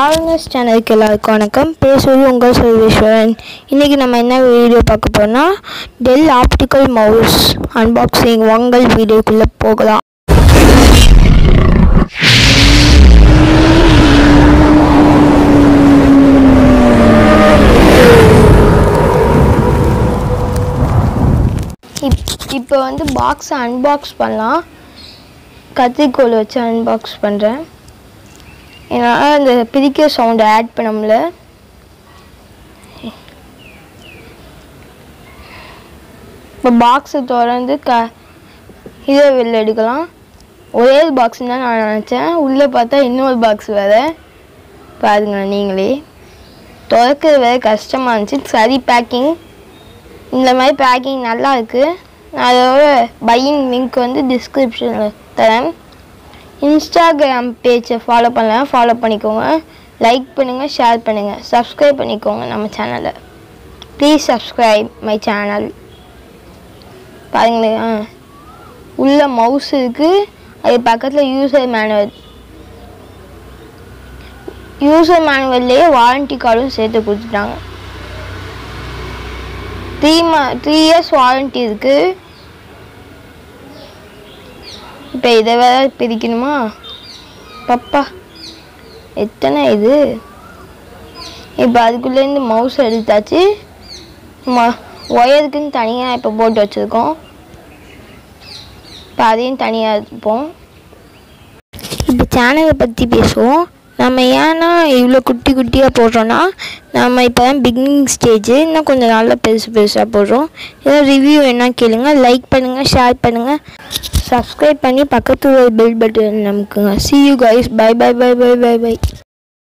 ஆல்னஸ் சேனலுக்கு எல்லாருக்கும் வணக்கம் பேசுவது உங்கள் சர்வேஸ்வரன் இன்றைக்கி நம்ம என்ன வீடியோ பார்க்க போறோம்னா டெல் ஆப்டிக்கல் மவுஸ் அன்பாக்சிங் உங்கள் வீடியோக்குள்ளே போகலாம் இப் இப்போ வந்து பாக்ஸை அன்பாக்ஸ் பண்ணலாம் கத்திரிக்கோல் வச்சு அன்பாக்ஸ் பண்ணுறேன் என்னால் அந்த பிரிக்கிற சவுண்டை ஆட் பண்ண முடியல இப்போ பாக்ஸை திறந்து க இதை வெளில எடுக்கலாம் ஒரே பாக்ஸ் தான் நான் நினச்சேன் உள்ளே பார்த்தா இன்னொரு பாக்ஸ் வேறு பாருங்க நீங்களே திறக்கிறது வேறு கஷ்டமாக இருந்துச்சு சரி பேக்கிங் இந்த மாதிரி பேக்கிங் நல்லா இருக்குது நான் அதோட பையிங் லிங்க் வந்து டிஸ்கிரிப்ஷனில் தரேன் இன்ஸ்டாகிராம் பேஜை ஃபாலோ பண்ணலாம் ஃபாலோ பண்ணிக்கோங்க லைக் பண்ணுங்கள் ஷேர் பண்ணுங்கள் சப்ஸ்கிரைப் பண்ணிக்கோங்க நம்ம சேனலை ப்ளீஸ் சப்ஸ்கிரைப் மை சேனல் பாருங்களேன் ஆ. உள்ள மவுஸ் இருக்குது அது பக்கத்தில் யூசர் மேனுவல் யூசர் மேனுவல்லையே வாரண்டி கார்டும் சேர்த்து கொடுத்துட்டாங்க த்ரீ ம த்ரீ இயர்ஸ் வாரண்டி இருக்குது இப்போ இதை வேற பிரிக்கணுமா பப்பா எத்தனை இது இப்போ அதுக்குள்ளேருந்து மவுஸ் எடுத்தாச்சு ம ஒயருக்குன்னு தனியாக இப்போ போட்டு வச்சுருக்கோம் இப்போ அதையும் தனியாக இருப்போம் இப்போ சேனலை பற்றி பேசுவோம் நம்ம ஏன்னா இவ்வளோ குட்டி குட்டியாக போடுறோன்னா நம்ம இப்போ தான் பிகினிங் ஸ்டேஜ் இன்னும் கொஞ்சம் நாளில் பெருசு பெருசாக போடுறோம் ஏதாவது ரிவ்யூ என்ன கேளுங்க லைக் பண்ணுங்கள் ஷேர் பண்ணுங்கள் சப்ஸ்கிரைப் பண்ணி பக்கத்தில் ஒரு பெல் பட்டன் நமக்குங்க see you guys bye bye bye bye bye bye